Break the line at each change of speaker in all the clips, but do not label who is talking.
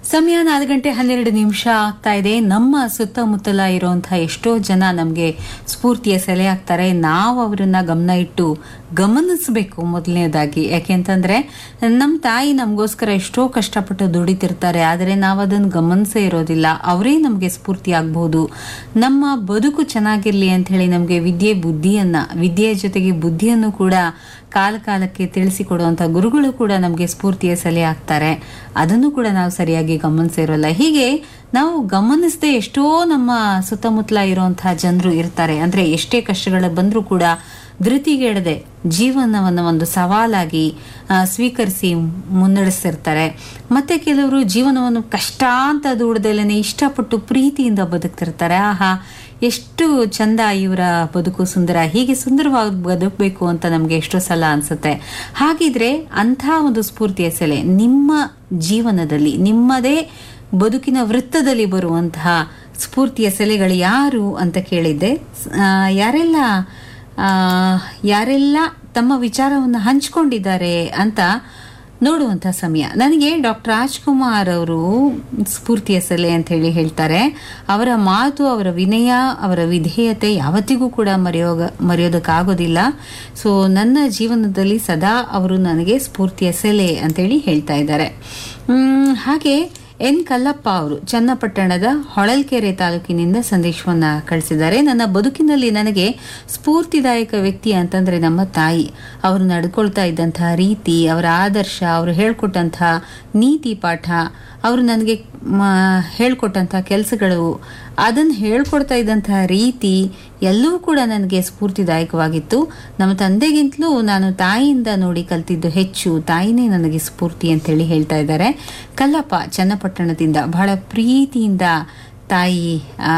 ಸಮಯ ನಾಲ್ಕು ಗಂಟೆ ಹನ್ನೆರಡು ನಿಮಿಷ ಆಗ್ತಾ ಇದೆ ನಮ್ಮ ಸುತ್ತಮುತ್ತಲ ಇರುವಂತಹ ಎಷ್ಟೋ ಜನ ನಮಗೆ ಸ್ಫೂರ್ತಿಯ ಸೆಲೆ ಆಗ್ತಾರೆ ನಾವು ಅವರನ್ನ ಗಮನ ಇಟ್ಟು ಗಮನಿಸಬೇಕು ಮೊದಲನೇದಾಗಿ ಯಾಕೆಂತಂದ್ರೆ ನಮ್ಮ ತಾಯಿ ನಮಗೋಸ್ಕರ ಎಷ್ಟೋ ಕಷ್ಟಪಟ್ಟು ದುಡಿತಿರ್ತಾರೆ ಆದರೆ ನಾವು ಅದನ್ನು ಗಮನಿಸೇ ಇರೋದಿಲ್ಲ ಅವರೇ ನಮಗೆ ಸ್ಫೂರ್ತಿ ಆಗ್ಬಹುದು ನಮ್ಮ ಬದುಕು ಚೆನ್ನಾಗಿರ್ಲಿ ಅಂತ ಹೇಳಿ ನಮಗೆ ವಿದ್ಯೆ ಬುದ್ಧಿಯನ್ನ ವಿದ್ಯೆಯ ಜೊತೆಗೆ ಬುದ್ಧಿಯನ್ನು ಕೂಡ ಕಾಲ ಕಾಲಕ್ಕೆ ತಿಳಿಸಿಕೊಡುವಂಥ ಗುರುಗಳು ಕೂಡ ನಮಗೆ ಸ್ಫೂರ್ತಿಯ ಸೆಲೆ ಆಗ್ತಾರೆ ಅದನ್ನು ಕೂಡ ನಾವು ಸರಿಯಾಗಿ ಗಮನಿಸಿರೋಲ್ಲ ಹೀಗೆ ನಾವು ಗಮನಿಸದೆ ಎಷ್ಟೋ ನಮ್ಮ ಸುತ್ತಮುತ್ತಲ ಇರುವಂತಹ ಜನರು ಇರ್ತಾರೆ ಅಂದ್ರೆ ಎಷ್ಟೇ ಕಷ್ಟಗಳು ಬಂದರೂ ಕೂಡ ಧೃತಿಗೆಡದೆ ಜೀವನವನ್ನು ಒಂದು ಸವಾಲಾಗಿ ಆ, ಸ್ವೀಕರಿಸಿ ಮುನ್ನಡೆಸ್ತಿರ್ತಾರೆ ಮತ್ತೆ ಕೆಲವರು ಜೀವನವನ್ನು ಕಷ್ಟ ಅಂತ ದುಡ್ದಲೇನೆ ಇಷ್ಟಪಟ್ಟು ಪ್ರೀತಿಯಿಂದ ಬದುಕ್ತಿರ್ತಾರೆ ಆಹಾ ಎಷ್ಟು ಚಂದ ಇವರ ಬದುಕು ಸುಂದರ ಹೀಗೆ ಸುಂದರವಾಗಿ ಬದುಕಬೇಕು ಅಂತ ನಮಗೆ ಎಷ್ಟೋ ಸಲ ಅನ್ಸುತ್ತೆ ಹಾಗಿದ್ರೆ ಅಂಥ ಒಂದು ಸ್ಫೂರ್ತಿಯ ಸೆಲೆ ನಿಮ್ಮ ಜೀವನದಲ್ಲಿ ನಿಮ್ಮದೇ ಬದುಕಿನ ವೃತ್ತದಲ್ಲಿ ಬರುವಂತಹ ಸ್ಫೂರ್ತಿಯ ಸೆಲೆಗಳು ಯಾರು ಅಂತ ಕೇಳಿದ್ದೆ ಆ, ಯಾರೆಲ್ಲ ಆ, ಯಾರೆಲ್ಲ ತಮ್ಮ ವಿಚಾರವನ್ನು ಹಂಚ್ಕೊಂಡಿದ್ದಾರೆ ಅಂತ ನೋಡುವಂಥ ಸಮಯ ನನಗೆ ಡಾಕ್ಟರ್ ರಾಜ್ಕುಮಾರ್ ಅವರು ಸ್ಫೂರ್ತಿಯ ಸೆಲೆ ಅಂತ ಹೇಳಿ ಹೇಳ್ತಾರೆ ಅವರ ಮಾತು ಅವರ ವಿನಯ ಅವರ ವಿಧೇಯತೆ ಯಾವತ್ತಿಗೂ ಕೂಡ ಮರೆಯೋಗ ಮರೆಯೋದಕ್ಕಾಗೋದಿಲ್ಲ ಸೊ ನನ್ನ ಜೀವನದಲ್ಲಿ ಸದಾ ಅವರು ನನಗೆ ಸ್ಫೂರ್ತಿಯ ಸೆಲೆ ಅಂತೇಳಿ ಹೇಳ್ತಾ ಇದ್ದಾರೆ ಮ್, ಹಾಗೆ ಎನ್ ಕಲ್ಲಪ್ಪ ಅವರು ಚನ್ನಪಟ್ಟಣದ ಹೊಳಲ್ಕೆರೆ ತಾಲೂಕಿನಿಂದ ಸಂದೇಶವನ್ನ ಕಳಿಸಿದ್ದಾರೆ ನನ್ನ ಬದುಕಿನಲ್ಲಿ ನನಗೆ ಸ್ಫೂರ್ತಿದಾಯಕ ವ್ಯಕ್ತಿ ಅಂತಂದ್ರೆ ನಮ್ಮ ತಾಯಿ ಅವರು ನಡ್ಕೊಳ್ತಾ ಇದ್ದಂತಹ ರೀತಿ ಅವರ ಆದರ್ಶ ಅವರು ಹೇಳ್ಕೊಟ್ಟಂತಹ ನೀತಿ ಪಾಠ ಅವರು ನನಗೆ ಮ- ಹೇಳ್ಕೊಟ್ಟಂತಹ ಕೆಲಸಗಳು ಅದನ್ನು ಹೇಳ್ಕೊಡ್ತಾ ಇದ್ದಂತಹ ರೀತಿ ಎಲ್ಲವೂ ಕೂಡ ನನಗೆ ಸ್ಫೂರ್ತಿದಾಯಕವಾಗಿತ್ತು ನಮ್ಮ ತಂದೆಗಿಂತಲೂ ನಾನು ತಾಯಿಯಿಂದ ನೋಡಿ ಕಲ್ತಿದ್ದು ಹೆಚ್ಚು ತಾಯಿನೇ ನನಗೆ ಸ್ಫೂರ್ತಿ ಅಂತೇಳಿ ಹೇಳ್ತಾ ಇದ್ದಾರೆ ಕಲ್ಲಪ್ಪ ಚನ್ನಪಟ್ಟಣದಿಂದ ಬಹಳ ಪ್ರೀತಿಯಿಂದ ತಾಯಿ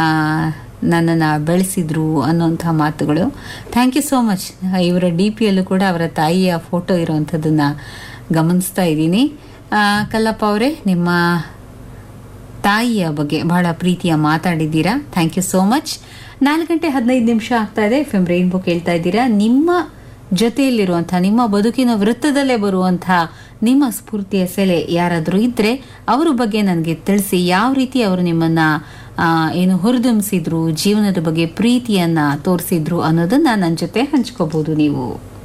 ನನ್ನನ್ನು ಬೆಳೆಸಿದ್ರು ಅನ್ನೋಂಥ ಮಾತುಗಳು ಥ್ಯಾಂಕ್ ಯು ಸೋ ಮಚ್ ಇವರ ಡಿ ಪಿಯಲ್ಲೂ ಕೂಡ ಅವರ ತಾಯಿಯ ಫೋಟೋ ಇರುವಂಥದ್ದನ್ನು ಗಮನಿಸ್ತಾ ಇದ್ದೀನಿ ಆ, ಕಲ್ಲಪ್ಪ ಅವರೇ ನಿಮ್ಮ ತಾಯಿಯ ಬಗ್ಗೆ ಬಹಳ ಪ್ರೀತಿಯ ಮಾತಾಡಿದ್ದೀರಾ ಥ್ಯಾಂಕ್ ಯು ಸೋ ಮಚ್ ನಾಲ್ಕು ಗಂಟೆ ಹದಿನೈದು ನಿಮಿಷ ಆಗ್ತಾ ಇದೆ ಎಫ್ ಎಂ ರೈನ್ಬೋ ಕೇಳ್ತಾ ಇದ್ದೀರಾ ನಿಮ್ಮ ಜೊತೆಯಲ್ಲಿರುವಂಥ ನಿಮ್ಮ ಬದುಕಿನ ವೃತ್ತದಲ್ಲೇ ಬರುವಂಥ ನಿಮ್ಮ ಸ್ಫೂರ್ತಿಯ ಸೆಲೆ ಯಾರಾದರೂ ಇದ್ರೆ ಅವರ ಬಗ್ಗೆ ನನಗೆ ತಿಳಿಸಿ ಯಾವ ರೀತಿ ಅವರು ನಿಮ್ಮನ್ನ ಆ, ಏನು ಹುರಿದುಂಬಿಸಿದ್ರು ಜೀವನದ ಬಗ್ಗೆ ಪ್ರೀತಿಯನ್ನ ತೋರಿಸಿದ್ರು ಅನ್ನೋದನ್ನ ನನ್ನ ಜೊತೆ ಹಂಚ್ಕೋಬಹುದು ನೀವು